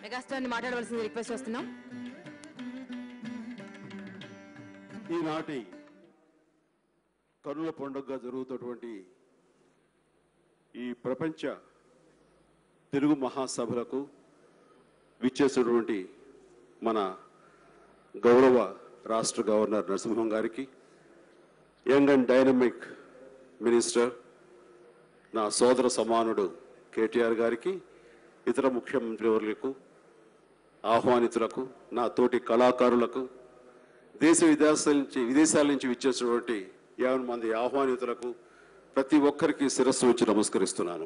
megastar ని మాట్లాడవలసింది request చేస్తున్నాం ఈనాటి కనుల పండుగగా జరుగుతున్నటువంటి ఈ ప్రపంచ తెలుగు మహాసభలకు విచ్చేసినటువంటి మన గౌరవ రాష్ట్ర గవర్నర్ నరసింహం గారికి యంగ్ అండ్ డైనమిక్ మినిస్టర్ నా సోదర సమానుడు కేటీఆర్ గారికి ఇతర ముఖ్యమంత్రి వర్యులకు ఆహ్వానితులకు నా తోటి కళాకారులకు దేశ విదేశాల నుంచి విదేశాల నుంచి విచ్చేసినటువంటి యాభై మంది ఆహ్వానితులకు ప్రతి ఒక్కరికి శిరస్సు వచ్చి నమస్కరిస్తున్నాను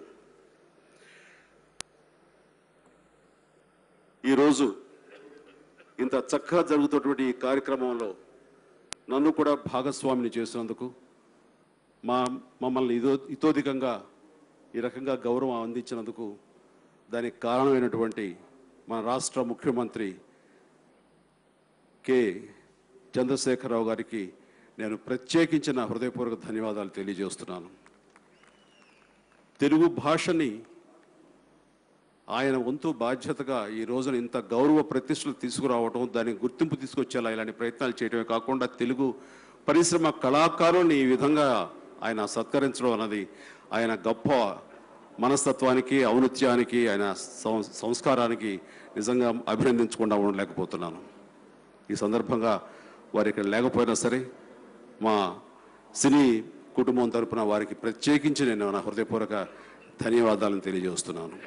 ఈరోజు ఇంత చక్కగా జరుగుతున్నటువంటి ఈ కార్యక్రమంలో నన్ను కూడా భాగస్వామిని చేసినందుకు మా మమ్మల్ని ఇదో ఇతోధికంగా ఈ రకంగా గౌరవం అందించినందుకు దానికి కారణమైనటువంటి మన రాష్ట్ర ముఖ్యమంత్రి కె చంద్రశేఖరరావు గారికి నేను ప్రత్యేకించిన హృదయపూర్వక ధన్యవాదాలు తెలియజేస్తున్నాను తెలుగు భాషని ఆయన వంతు బాధ్యతగా ఈ రోజున ఇంత గౌరవ ప్రతిష్టలు తీసుకురావటం దానికి గుర్తింపు తీసుకొచ్చేలా ఇలాంటి ప్రయత్నాలు చేయడమే కాకుండా తెలుగు పరిశ్రమ కళాకారుల్ని ఈ విధంగా ఆయన సత్కరించడం అన్నది ఆయన గొప్ప మనస్తత్వానికి ఔన్నత్యానికి ఆయన సం- సంస్కారానికి నిజంగా అభినందించకుండా ఉండలేకపోతున్నాను ఈ సందర్భంగా వారు ఇక్కడ లేకపోయినా సరే మా సినీ కుటుంబం తరపున వారికి ప్రత్యేకించి నేను నా హృదయపూర్వక ధన్యవాదాలను తెలియజేస్తున్నాను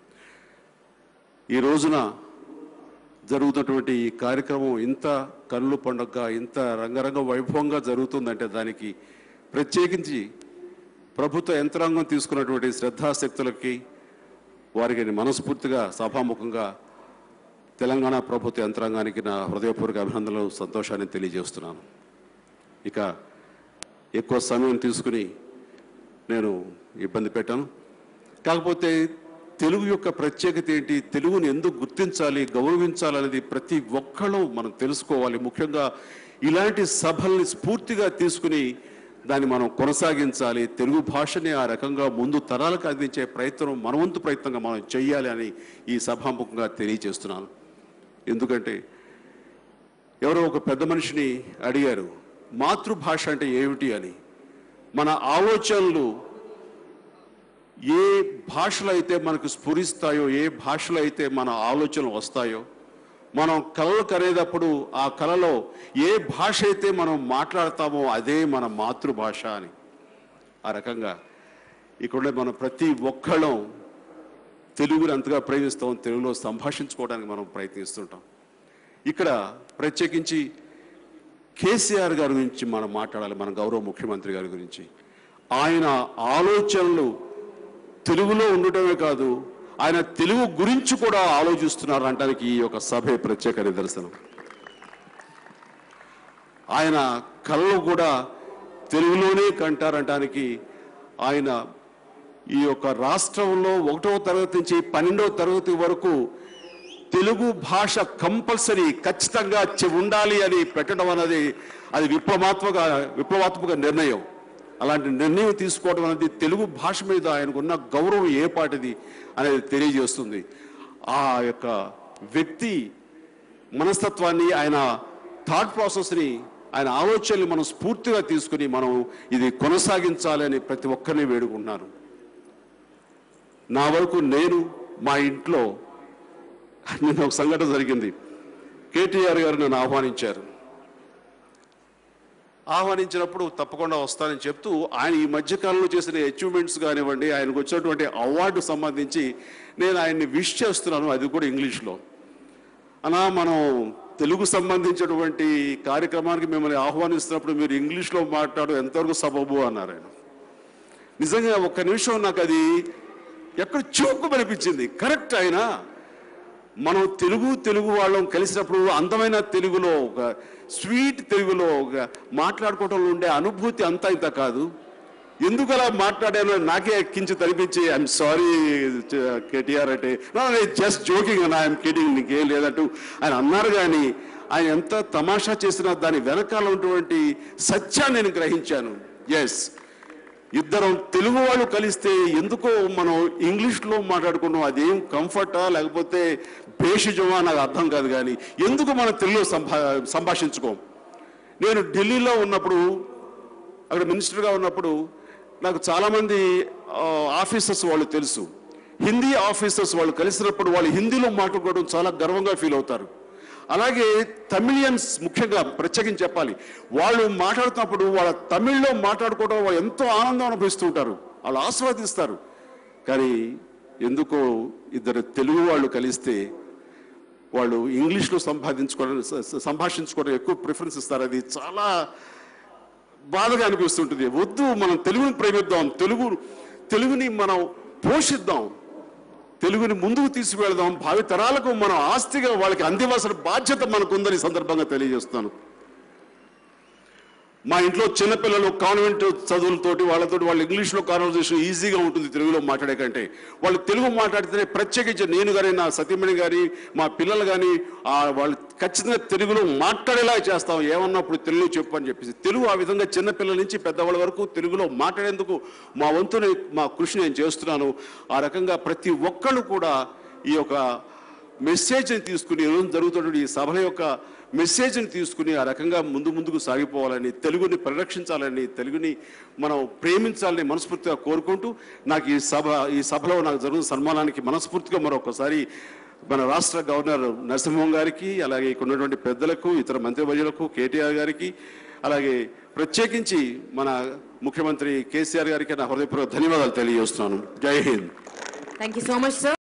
ఈ రోజున జరుగుతున్నటువంటి ఈ కార్యక్రమం ఇంత కన్నుల పండుగగా ఇంత రంగరంగ వైభవంగా జరుగుతుందంటే దానికి ప్రత్యేకించి ప్రభుత్వ యంత్రాంగం తీసుకున్నటువంటి శ్రద్ధాశక్తులకి వారికి నేను మనస్ఫూర్తిగా సభాముఖంగా తెలంగాణ ప్రభుత్వ యంత్రాంగానికి నా హృదయపూర్వక అభినందనలు సంతోషాన్ని తెలియజేస్తున్నాను ఇక ఎక్కువ సమయం తీసుకుని నేను ఇబ్బంది పెట్టాను కాకపోతే తెలుగు యొక్క ప్రత్యేకత ఏంటి తెలుగుని ఎందుకు గుర్తించాలి గౌరవించాలనేది ప్రతి ఒక్కళ్ళు మనం తెలుసుకోవాలి ముఖ్యంగా ఇలాంటి సభల్ని స్ఫూర్తిగా తీసుకుని దాన్ని మనం కొనసాగించాలి తెలుగు భాషని ఆ రకంగా ముందు తరాలకు అందించే ప్రయత్నం మన వంతు ప్రయత్నంగా మనం చెయ్యాలి అని ఈ సభాముఖంగా తెలియజేస్తున్నాను ఎందుకంటే ఎవరో ఒక పెద్ద మనిషిని అడిగారు మాతృభాష అంటే ఏమిటి అని మన ఆలోచనలు ఏ భాషలో అయితే మనకు స్ఫురిస్తాయో ఏ భాషలో అయితే మన ఆలోచనలు వస్తాయో మనం కళలు కనేటప్పుడు ఆ కళలో ఏ భాష అయితే మనం మాట్లాడతామో అదే మన మాతృభాష అని ఆ రకంగా ఇక్కడ మనం ప్రతి ఒక్కళ్ళం తెలుగుని అంతగా ప్రేమిస్తాం తెలుగులో సంభాషించుకోవడానికి మనం ప్రయత్నిస్తుంటాం ఇక్కడ ప్రత్యేకించి కేసీఆర్ గారి గురించి మనం మాట్లాడాలి మన గౌరవ ముఖ్యమంత్రి గారి గురించి ఆయన ఆలోచనలు తెలుగులో ఉండటమే కాదు ఆయన తెలుగు గురించి కూడా ఆలోచిస్తున్నారు అనడానికి ఈ యొక్క సభే ప్రత్యేక నిదర్శనం ఆయన కళలు కూడా తెలుగులోనే కంటారంటానికి ఆయన ఈ యొక్క రాష్ట్రంలో ఒకటవ తరగతి నుంచి పన్నెండవ తరగతి వరకు తెలుగు భాష కంపల్సరీ ఖచ్చితంగా చె- ఉండాలి అని పెట్టడం అనేది అది విప్లవాత్మక విప్లవాత్మక నిర్ణయం అలాంటి నిర్ణయం తీసుకోవడం అనేది తెలుగు భాష మీద ఆయనకున్న గౌరవం ఏ పాటిది అనేది తెలియజేస్తుంది ఆ యొక్క వ్యక్తి మనస్తత్వాన్ని ఆయన థాట్ ప్రాసెస్ని ఆయన ఆలోచనలు మనం స్ఫూర్తిగా తీసుకుని మనం ఇది కొనసాగించాలి అని ప్రతి ఒక్కరిని వేడుకుంటున్నాను నా వరకు నేను మా ఇంట్లో నిన్న ఒక సంఘటన జరిగింది కేటీఆర్ గారు నన్ను ఆహ్వానించారు ఆహ్వానించినప్పుడు తప్పకుండా వస్తానని చెప్తూ ఆయన ఈ మధ్యకాలంలో చేసిన అచీవ్మెంట్స్ కానివ్వండి ఆయనకు వచ్చినటువంటి అవార్డు సంబంధించి నేను ఆయన్ని విష్ చేస్తున్నాను అది కూడా ఇంగ్లీష్లో అనా మనం తెలుగు సంబంధించినటువంటి కార్యక్రమానికి మిమ్మల్ని ఆహ్వానిస్తున్నప్పుడు మీరు ఇంగ్లీష్లో మాట్లాడు ఎంతవరకు సబబు అన్నారు ఆయన నిజంగా ఒక్క నిమిషం నాకు అది ఎక్కడ చూపు అనిపించింది కరెక్ట్ అయినా మనం తెలుగు తెలుగు వాళ్ళం కలిసినప్పుడు అందమైన తెలుగులో ఒక స్వీట్ తెలుగులో ఒక మాట్లాడుకోవడంలో ఉండే అనుభూతి అంతా ఇంత కాదు ఎందుకు అలా మాట్లాడానో నాకే కించిత్ అనిపించి ఐఎమ్ సారీ కేటీఆర్ అంటే జస్ట్ జోకింగ్ అన్న ఐఎమ్ కిడింగ్ నీకేం లేదంటూ ఆయన అన్నారు కానీ ఆయన ఎంత తమాషా చేసినా దాని వెనకాల ఉన్నటువంటి సత్యాన్ని నేను గ్రహించాను ఎస్ ఇద్దరం తెలుగు వాళ్ళు కలిస్తే ఎందుకో మనం ఇంగ్లీష్లో మాట్లాడుకున్నాం అదేం కంఫర్టా లేకపోతే భేషజమా నాకు అర్థం కాదు కానీ ఎందుకు మనం తెలుగులో సంభా సంభాషించుకోం నేను ఢిల్లీలో ఉన్నప్పుడు అక్కడ మినిస్టర్గా ఉన్నప్పుడు నాకు చాలామంది ఆ, ఆఫీసర్స్ వాళ్ళు తెలుసు హిందీ ఆఫీసర్స్ వాళ్ళు కలిసినప్పుడు వాళ్ళు హిందీలో మాట్లాడుకోవడం చాలా గర్వంగా ఫీల్ అవుతారు అలాగే తమిళియన్స్ ముఖ్యంగా ప్రత్యేకించి చెప్పాలి వాళ్ళు మాట్లాడుతున్నప్పుడు వాళ్ళ తమిళ్లో మాట్లాడుకోవడం వాళ్ళు ఎంతో ఆనందం అనుభవిస్తూ ఉంటారు వాళ్ళు ఆస్వాదిస్తారు కానీ ఎందుకో ఇద్దరు తెలుగు వాళ్ళు కలిస్తే వాళ్ళు ఇంగ్లీష్లో సంపాదించుకోవడం స- స- సంభాషించుకోవడం ఎక్కువ ప్రిఫరెన్స్ ఇస్తారు అది చాలా బాధగా అనిపిస్తుంటుంది వద్దు మనం తెలుగుని ప్రేమిద్దాం తెలుగు తెలుగుని మనం పోషిద్దాం తెలుగుని ముందుకు తీసుకువెళదాం భావి తరాలకు మనం ఆస్తిగా వాళ్ళకి అందివలసిన బాధ్యత మనకుందని ఈ సందర్భంగా తెలియజేస్తాను మా ఇంట్లో చిన్నపిల్లలు కాన్వెంట్ చదువులతోటి వాళ్ళతోటి వాళ్ళు ఇంగ్లీష్లో కాన్వర్జేషన్ ఈజీగా ఉంటుంది తెలుగులో మాట్లాడే కంటే వాళ్ళు తెలుగు మాట్లాడితేనే ప్రత్యేకించి నేను కానీ నా సతీమణి కానీ మా పిల్లలు కానీ ఆ వాళ్ళు ఖచ్చితంగా తెలుగులో మాట్లాడేలా చేస్తాం ఏమన్నప్పుడు తెలుగు చెప్పు అని చెప్పేసి తెలుగు ఆ విధంగా చిన్నపిల్లల నుంచి పెద్దవాళ్ళ వరకు తెలుగులో మాట్లాడేందుకు మా వంతుని మా కృషి నేను చేస్తున్నాను ఆ రకంగా ప్రతి ఒక్కళ్ళు కూడా ఈ యొక్క మెసేజ్ని తీసుకుని ఈరోజు జరుగుతున్నటువంటి ఈ సభల యొక్క మెసేజ్ని తీసుకుని ఆ రకంగా ముందు ముందుకు సాగిపోవాలని తెలుగుని పరిరక్షించాలని తెలుగుని మనం ప్రేమించాలని మనస్ఫూర్తిగా కోరుకుంటూ నాకు ఈ సభ ఈ సభలో నాకు జరుగుతున్న సన్మానానికి మనస్ఫూర్తిగా మరొకసారి మన రాష్ట్ర గవర్నర్ నరసింహం గారికి అలాగే ఇక్కడ ఉన్నటువంటి పెద్దలకు ఇతర మంత్రివర్యులకు కేటీఆర్ గారికి అలాగే ప్రత్యేకించి మన ముఖ్యమంత్రి కేసీఆర్ గారికి నా హృదయపూర్వక ధన్యవాదాలు తెలియజేస్తున్నాను Jai Hind thank you so much sir